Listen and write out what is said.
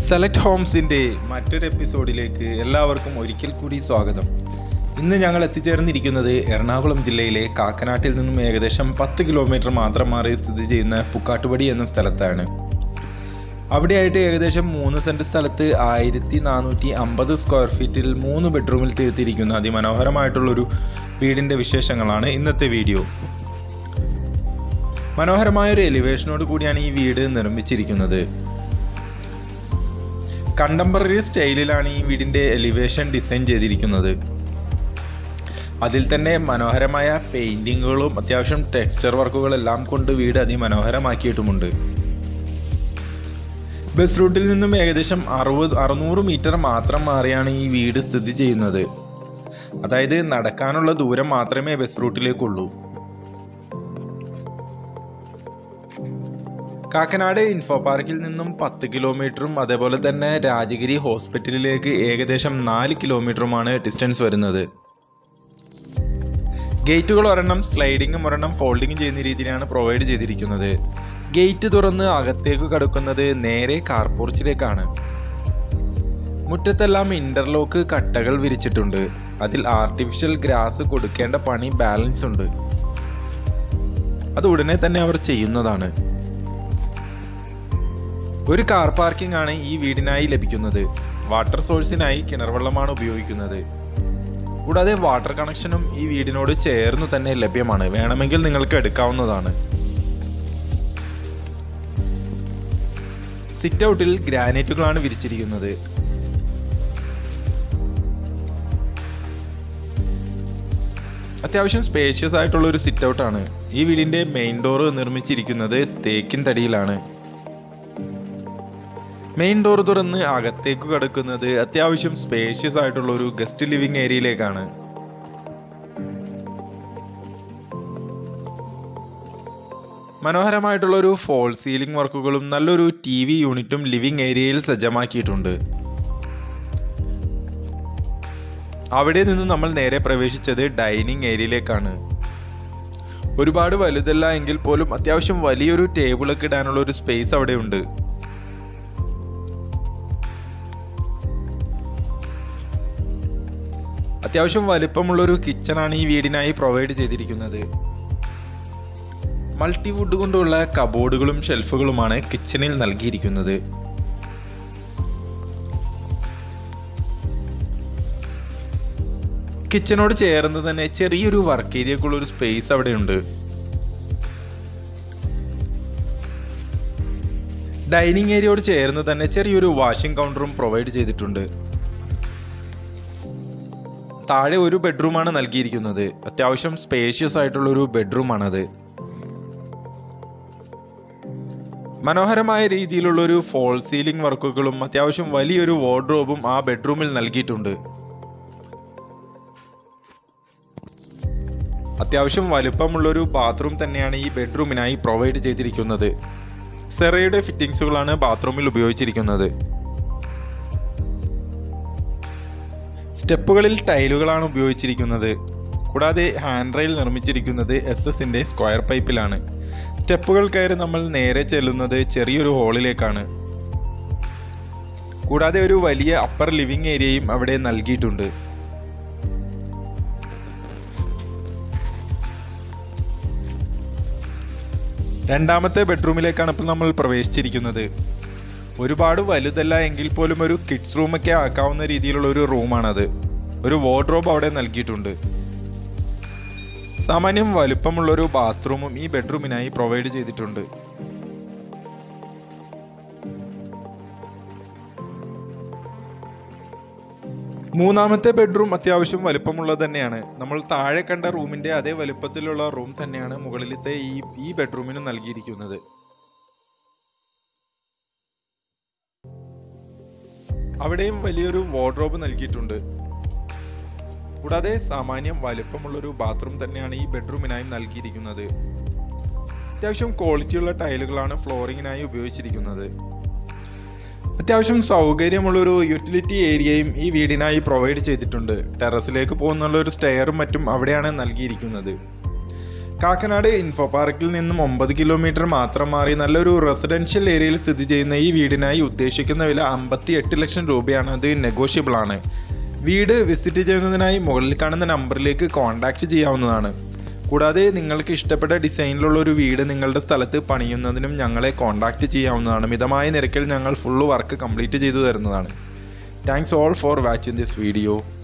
select ഹോംസിൻ്റെ മറ്റൊരു എപ്പിസോഡിലേക്ക് എല്ലാവർക്കും ഒരിക്കൽ കൂടി സ്വാഗതം ഇന്ന് ഞങ്ങൾ എത്തിച്ചേർന്നിരിക്കുന്നത് എറണാകുളം ജില്ലയിലെ കാക്കനാട്ടിൽ നിന്നും ഏകദേശം പത്ത് കിലോമീറ്റർ മാത്രം മാറി സ്ഥിതി ചെയ്യുന്ന പുക്കാട്ടുപടി എന്ന സ്ഥലത്താണ് അവിടെയായിട്ട് ഏകദേശം മൂന്ന് സെൻറ്റ് സ്ഥലത്ത് ആയിരത്തി നാനൂറ്റി അമ്പത് സ്ക്വയർ ഫീറ്റിൽ മൂന്ന് ബെഡ്റൂമിൽ തീർത്തിരിക്കുന്ന അതിമനോഹരമായിട്ടുള്ളൊരു വീടിൻ്റെ വിശേഷങ്ങളാണ് ഇന്നത്തെ വീഡിയോ മനോഹരമായ ഒരു എലിവേഷനോട് കൂടിയാണ് ഈ വീട് നിർമ്മിച്ചിരിക്കുന്നത് കണ്ടംപററി സ്റ്റൈലിലാണ് ഈ വീടിൻ്റെ എലിവേഷൻ ഡിസൈൻ ചെയ്തിരിക്കുന്നത് അതിൽ തന്നെ മനോഹരമായ പെയിൻറ്റിങ്ങുകളും അത്യാവശ്യം ടെക്സ്ചർ വർക്കുകളെല്ലാം കൊണ്ട് വീട് അതിമനോഹരമാക്കിയിട്ടുമുണ്ട് ബസ് റൂട്ടിൽ നിന്നും ഏകദേശം അറുപത് അറുന്നൂറ് മീറ്റർ മാത്രം മാറിയാണ് ഈ വീട് സ്ഥിതി ചെയ്യുന്നത് അതായത് നടക്കാനുള്ള ദൂരം മാത്രമേ ബസ് റൂട്ടിലേക്കുള്ളൂ കാക്കനാട് ഇൻഫോ പാർക്കിൽ നിന്നും പത്ത് കിലോമീറ്ററും അതേപോലെ തന്നെ രാജഗിരി ഹോസ്പിറ്റലിലേക്ക് ഏകദേശം നാല് കിലോമീറ്ററുമാണ് ഡിസ്റ്റൻസ് വരുന്നത് ഗേറ്റുകൾ ഒരെണ്ണം സ്ലൈഡിങ്ങും ഒരെണ്ണം ഫോൾഡിങ്ങും ചെയ്യുന്ന രീതിയിലാണ് പ്രൊവൈഡ് ചെയ്തിരിക്കുന്നത് ഗേറ്റ് തുറന്ന് അകത്തേക്ക് കടക്കുന്നത് നേരെ കാർപോർച്ചിലേക്കാണ് മുറ്റത്തെല്ലാം ഇന്റർലോക്ക് കട്ടകൾ വിരിച്ചിട്ടുണ്ട് അതിൽ ആർട്ടിഫിഷ്യൽ ഗ്രാസ് കൊടുക്കേണ്ട പണി ബാലൻസ് ഉണ്ട് അത് ഉടനെ തന്നെ അവർ ചെയ്യുന്നതാണ് ഒരു കാർ പാർക്കിംഗ് ആണ് ഈ വീടിനായി ലഭിക്കുന്നത് വാട്ടർ സോഴ്സിനായി കിണർ വെള്ളമാണ് ഉപയോഗിക്കുന്നത് കൂടാതെ വാട്ടർ കണക്ഷനും ഈ വീടിനോട് ചേർന്ന് തന്നെ ലഭ്യമാണ് വേണമെങ്കിൽ നിങ്ങൾക്ക് എടുക്കാവുന്നതാണ് സിറ്റ് ഔട്ടിൽ ഗ്രാനൈറ്റുകളാണ് വിരിച്ചിരിക്കുന്നത് അത്യാവശ്യം സ്പേഷ്യസ് ആയിട്ടുള്ള ഒരു സിറ്റ് ഔട്ടാണ് ഈ വീടിന്റെ മെയിൻ ഡോർ നിർമ്മിച്ചിരിക്കുന്നത് തേക്കിൻ തടിയിലാണ് മെയിൻ ഡോർ തുറന്ന് അകത്തേക്ക് കടക്കുന്നത് അത്യാവശ്യം സ്പേഷ്യസ് ആയിട്ടുള്ള ഒരു ഗസ്റ്റ് ലിവിംഗ് ഏരിയയിലേക്കാണ് മനോഹരമായിട്ടുള്ള ഒരു ഫോൾ സീലിംഗ് വർക്കുകളും നല്ലൊരു ടി വി യൂണിറ്റും ലിവിംഗ് ഏരിയയിൽ സജ്ജമാക്കിയിട്ടുണ്ട് അവിടെ നിന്ന് നമ്മൾ നേരെ പ്രവേശിച്ചത് ഡൈനിങ് ഏരിയയിലേക്കാണ് ഒരുപാട് വലുതല്ല എങ്കിൽ പോലും അത്യാവശ്യം വലിയൊരു ടേബിളൊക്കെ ഇടാനുള്ള ഒരു സ്പേസ് അവിടെ ഉണ്ട് അത്യാവശ്യം വലിപ്പമുള്ള ഒരു കിച്ചണാണ് ഈ വീടിനായി പ്രൊവൈഡ് ചെയ്തിരിക്കുന്നത് മൾട്ടിവുഡ് കൊണ്ടുള്ള കബോർഡുകളും ഷെൽഫുകളുമാണ് കിച്ചണിൽ നൽകിയിരിക്കുന്നത് കിച്ചണോട് ചേർന്ന് തന്നെ ചെറിയൊരു വർക്ക് ഏരിയക്കുള്ള ഒരു സ്പേസ് അവിടെ ഉണ്ട് ഡൈനിങ് ഏരിയയോട് ചേർന്ന് തന്നെ ചെറിയൊരു വാഷിംഗ് കൗണ്ടറും പ്രൊവൈഡ് ചെയ്തിട്ടുണ്ട് താഴെ ഒരു ബെഡ്റൂമാണ് നൽകിയിരിക്കുന്നത് അത്യാവശ്യം സ്പേഷ്യസ് ആയിട്ടുള്ള ഒരു ബെഡ്റൂമാണത് മനോഹരമായ രീതിയിലുള്ള ഒരു ഫോൾ സീലിംഗ് വർക്കുകളും അത്യാവശ്യം വലിയൊരു വാർഡ്രോബും ആ ബെഡ്റൂമിൽ നൽകിയിട്ടുണ്ട് അത്യാവശ്യം വലുപ്പമുള്ളൊരു ബാത്റൂം തന്നെയാണ് ഈ ബെഡ്റൂമിനായി പ്രൊവൈഡ് ചെയ്തിരിക്കുന്നത് സെറയുടെ ഫിറ്റിംഗ്സുകളാണ് ബാത്റൂമിൽ ഉപയോഗിച്ചിരിക്കുന്നത് സ്റ്റെപ്പുകളിൽ ടൈലുകളാണ് ഉപയോഗിച്ചിരിക്കുന്നത് കൂടാതെ ഹാൻഡ് റെയിൽ നിർമ്മിച്ചിരിക്കുന്നത് എസ് എസിന്റെ സ്ക്വയർ പൈപ്പിലാണ് സ്റ്റെപ്പുകൾ കയറി നമ്മൾ നേരെ ചെല്ലുന്നത് ചെറിയൊരു ഹോളിലേക്കാണ് കൂടാതെ ഒരു വലിയ അപ്പർ ലിവിംഗ് ഏരിയയും അവിടെ നൽകിയിട്ടുണ്ട് രണ്ടാമത്തെ ബെഡ്റൂമിലേക്കാണ് ഇപ്പോൾ നമ്മൾ പ്രവേശിച്ചിരിക്കുന്നത് ഒരുപാട് വലുതല്ല എങ്കിൽ പോലും ഒരു കിഡ്സ് റൂമൊക്കെ ആക്കാവുന്ന രീതിയിലുള്ള ഒരു റൂമാണത് ഒരു വാർഡ്രോബ് അവിടെ നൽകിയിട്ടുണ്ട് സാമാന്യം വലുപ്പമുള്ള ഒരു ബാത്റൂമും ഈ ബെഡ്റൂമിനായി പ്രൊവൈഡ് ചെയ്തിട്ടുണ്ട് മൂന്നാമത്തെ ബെഡ്റൂം അത്യാവശ്യം വലുപ്പമുള്ളത് തന്നെയാണ് നമ്മൾ താഴെ കണ്ട റൂമിന്റെ അതേ വലുപ്പത്തിലുള്ള റൂം തന്നെയാണ് മുകളിലത്തെ ഈ ഈ ബെഡ്റൂമിന് നൽകിയിരിക്കുന്നത് അവിടെയും വലിയൊരു വാർഡ്രോബ് നൽകിയിട്ടുണ്ട് കൂടാതെ സാമാന്യം വലുപ്പമുള്ളൊരു ബാത്റൂം തന്നെയാണ് ഈ ബെഡ്റൂമിനായി നൽകിയിരിക്കുന്നത് അത്യാവശ്യം ക്വാളിറ്റിയുള്ള ടൈലുകളാണ് ഫ്ലോറിങ്ങിനായി ഉപയോഗിച്ചിരിക്കുന്നത് അത്യാവശ്യം സൗകര്യമുള്ളൊരു യൂട്ടിലിറ്റി ഏരിയയും ഈ വീടിനായി പ്രൊവൈഡ് ചെയ്തിട്ടുണ്ട് ടെറസിലേക്ക് പോകുന്നുള്ള ഒരു സ്റ്റെയറും മറ്റും അവിടെയാണ് നൽകിയിരിക്കുന്നത് കാക്കനാട് ഇൻഫോ പാർക്കിൽ നിന്നും ഒമ്പത് കിലോമീറ്റർ മാത്രം മാറി നല്ലൊരു റെസിഡൻഷ്യൽ ഏരിയയിൽ സ്ഥിതി ചെയ്യുന്ന ഈ വീടിനായി ഉദ്ദേശിക്കുന്ന വില അമ്പത്തി എട്ട് ലക്ഷം രൂപയാണ് അത് നെഗോഷ്യബിൾ ആണ് വീട് വിസിറ്റ് ചെയ്യുന്നതിനായി മുകളിൽ കാണുന്ന നമ്പറിലേക്ക് കോൺടാക്റ്റ് ചെയ്യാവുന്നതാണ് കൂടാതെ നിങ്ങൾക്ക് ഇഷ്ടപ്പെട്ട ഡിസൈനിലുള്ള ഒരു വീട് നിങ്ങളുടെ സ്ഥലത്ത് പണിയുന്നതിനും ഞങ്ങളെ കോൺടാക്റ്റ് ചെയ്യാവുന്നതാണ് മിതമായ നിരക്കിൽ ഞങ്ങൾ ഫുള്ള് വർക്ക് കംപ്ലീറ്റ് ചെയ്തു തരുന്നതാണ് thanks all for watching this video